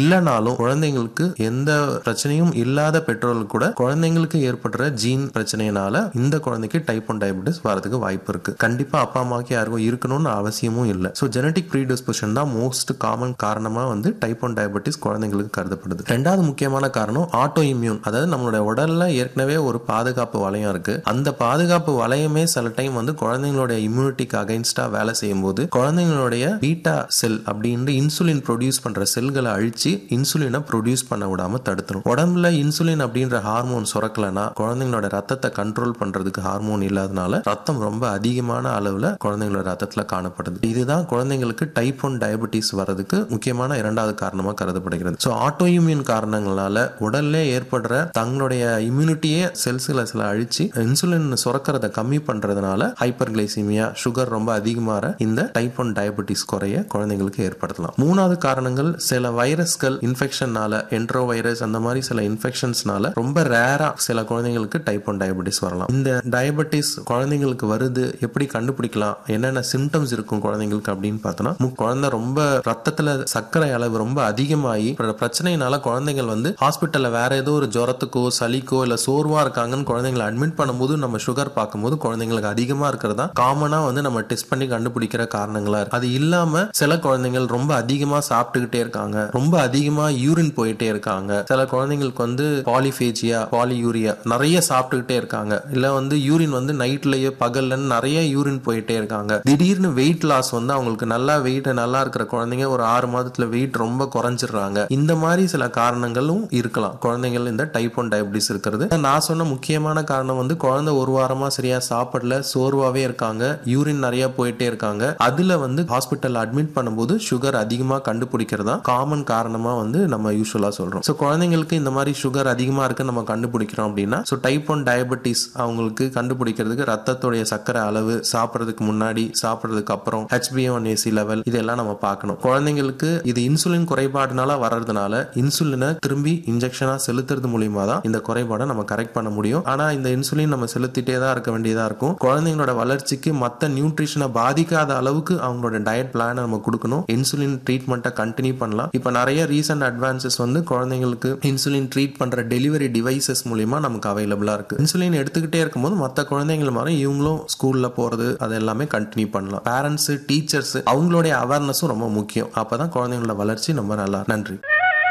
இல்லைனாலும் குழந்தைங்களுக்கு எந்த பிரச்சனையும் இல்லாத பெற்றோர்கள் கூட குழந்தைங்களுக்கு ஏற்படுற ஜீன் பிரச்சனையினால இந்த குழந்தைக்கு டைப் ஒன் டயபிட்டிஸ் வரதுக்கு வாய்ப்பு இருக்கு கண்டிப்பா அப்பா அம்மாவுக்கு யாருக்கும் இருக்கணும்னு அவசியமும் இல்லை ஸோ ஜெனட்டிக் ப்ரீடிஸ்போஷன் தான் மோஸ்ட் காமன் காரணமா வந்து டைப் ஒன் டயபிட்டிஸ் குழந்தைங்களுக்கு கருதப்படுது ரெண்டாவது முக்கியமான காரணம் ஆட்டோ இம்யூன் அதாவது நம்மளுடைய உடல்ல ஏற்கனவே ஒரு பாதுகாப்பு வளையம் இருக்கு அந்த பாதுகாப்பு வளையமே சில டைம் வந்து குழந்தைங்களுடைய இம்யூனிட்டிக்கு அகைன்ஸ்டா வேலை செய்யும் போது குழந்தைங்களுடைய பீட்டா செல் அப்படின்னு இன்சுலின் ப்ரொடியூஸ் பண்ற செல்களை அழிச்சு இன்சுலினை ப்ரொடியூஸ் பண்ண விடாம தடுத்துரும் உடம்புல இன்சுலின் அப்படின்ற ஹார்மோன் சுரக்கலனா குழந்தைங்களோட ரத்தத்தை கண்ட்ரோல் பண்றதுக்கு ஹார்மோன் இல்லாதனால ரத்தம் ரொம்ப அதிகமான அளவுல குழந்தைங்களோட ரத்தத்துல காணப்படுது இதுதான் குழந்தைங்களுக்கு டைப் ஒன் டயபிட்டிஸ் வரதுக்கு முக்கியமான இரண்டாவது காரணமா கருதப்படுகிறது ஸோ ஆட்டோ இம்யூன் காரணங்களால உடல்ல ஏற்படுற தங்களுடைய இம்யூனிட்டியே செல்ஸ்களை சில அழிச்சு இன்சுலின் சுரக்கிறத கம்மி பண்றதுனால ஹைப்பர் கிளைசிமியா சுகர் ரொம்ப அதிகமாக இந்த டைப் ஒன் டயபிட்டிஸ் குறைய குழந்தைங்களுக்கு ஏற்படுத்தலாம் மூணாவது காரணங்கள் சில வைரஸ்கள் இன்ஃபெக்ஷனால என்ட்ரோ வைரஸ் அந்த மாதிரி சில இன்ஃபெக்ஷன்ஸ்னால ரொம்ப ரேரா சில குழந்தைங்களுக்கு டைப் ஒன் டயபிட்டிஸ் வரலாம் இந்த டயபிட்டிஸ் குழந்தைங்களுக்கு வருது எப்படி கண்டுபிடிக்கலாம் என்னென்ன சிம்டம்ஸ் இருக்கும் குழந்தைங்களுக்கு அப்படின்னு பார்த்தோம்னா மு- குழந்தை ரொம்ப ரத்தத்துல சர்க்கரை அளவு ரொம்ப அதிகமாகி பிற- பிரச்சனையினால குழந்தைகள் வந்து ஹாஸ்பிட்டல்ல வேற ஏதோ ஒரு ஜுரத்துக்கோ சளிக்கோ இல்ல சோர்வா இருக்காங்கன்னு குழந்தைங்களை அட்மிட் பண்ணும்போது நம்ம சுகர் பார்க்கும்போது குழந்தைங்களுக்கு அதிகமா இருக்கிறதா காமனா வந்து நம்ம டெஸ்ட் பண்ணி கண்டுபிடிக்கிற காரணங்களா இருக்கு அது இல்லாம சில குழந்தைகள் ரொம்ப அதிகமா சாப்பிட்டுக்கிட்டே இருக்காங்க ரொம்ப அதிகமா யூரின் போயிட்டே இருக்காங்க சில குழந்தைங்களுக்கு வந்து பாலிஃபேஜியா பாலியூரியா நிறைய சாப்பிட்டுக்கிட்டே இருக்காங்க இல்ல வந்து யூரின் வந்து நைட்லயே பகல்லன்னு நிறைய யூரின் போயிட்டே இருக்காங்க திடீர்னு வெயிட் லாஸ் வந்து அவங்களுக்கு நல்லா வெயிட் நல்லா இருக்கிற குழந்தைங்க ஒரு ஆறு மாதத்துல வெயிட் ரொம்ப குறைஞ்சிடுறாங்க இந்த மாதிரி சில காரணங்களும் இருக்கலாம் குழந்தைகள் இந்த டைப் ஒன் டயபிட்டிஸ் இருக்கிறது நான் சொன்ன முக்கியமான காரணம் வந்து குழந்தை ஒரு வாரமா சரியா சாப்பிடல சோர்வாவே இருக்காங்க யூரின் நிறைய போயிட்டே இருக்காங்க அதுல வந்து ஹாஸ்பிட்டல் அட்மிட் பண்ணும்போது சுகர் அதிகமா கண்டுபிடிக்கிறதா காமன் காரணமா வந்து நம்ம யூஸ்வலா சொல்றோம் ஸோ குழந்தைங்களுக்கு இந்த மாதிரி சுகர் அதிகமா இருக்கு நம்ம கண்டுபிடிக்கிறோம் அப்படின்னா ஸோ டைப் ஒன் டயபிட்டிஸ் அவங்களுக்கு கண்டுபிடிக்கிறதுக்கு ரத்தத்துடைய சர்க்கரை அளவு சாப்பிட்றதுக்கு முன்னாடி சாப்பிட்றதுக்கு அப்புறம் ஹெச்பிஎன்ஏசி லெவல் இதெல்லாம் நம்ம பார்க்கணும் குழந்தைங்களுக்கு இது இன்சுலின் குறைபாடுனால வர்றதுனால இன்சுலினை திரும்பி இன்ஜெக்ஷனா செலுத்துறது மூலியமா தான் இந்த குறைபாடை நம்ம கரெக்ட் பண்ண முடியும் ஆனா இந்த இன்சுலின் நம்ம செலுத்திட்டே தான் இருக்க வேண்டியதா இருக்கும் குழந்தைங்களோட வளர்ச்சிக்கு மத்த நியூட்ரிஷனை பாதிக்காத அளவுக்கு அவங்களோட டயட் பிளானை நம்ம கொடுக்கணும் இன்சுலின் ட்ரீட்மெண்ட்டை கண்டினியூ பண்ணலாம் இப்போ நிறைய ரீசன்ட் அட்வான்சஸ் வந்து குழந்தைங்களுக்கு இன்சுலின் ட்ரீட் பண்ற டெலிவரி டிவைசஸ் மூலியமா நமக்கு அவைலபிளா இருக்கு இன்சுலின் எடுத்துக்கிட்டே இருக்கும்போது மற்ற குழந்தைங்கள் மாதிரி இவங்களும் ஸ்கூல்ல போறது அது எல்லாமே கண்டினியூ பண்ணலாம் பேரண்ட்ஸ் டீச்சர்ஸ் அவங்களுடைய அவேர்னஸும் ரொம்ப முக்கியம் அப்பதான் குழந்தைங்களோட வளர்ச்சி ரொம்ப நல்லா இருக்கும். நன்றி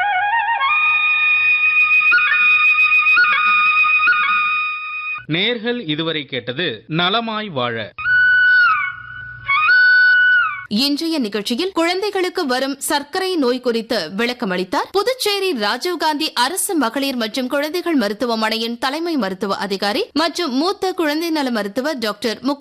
நேர்கள் இதுவரை கேட்டது நலமாய் வாழ இன்றைய நிகழ்ச்சியில் குழந்தைகளுக்கு வரும் சர்க்கரை நோய் குறித்து விளக்கமளித்தார் புதுச்சேரி ராஜீவ்காந்தி அரசு மகளிர் மற்றும் குழந்தைகள் மருத்துவமனையின் தலைமை மருத்துவ அதிகாரி மற்றும் மூத்த குழந்தை நல மருத்துவர் டாக்டர் முகு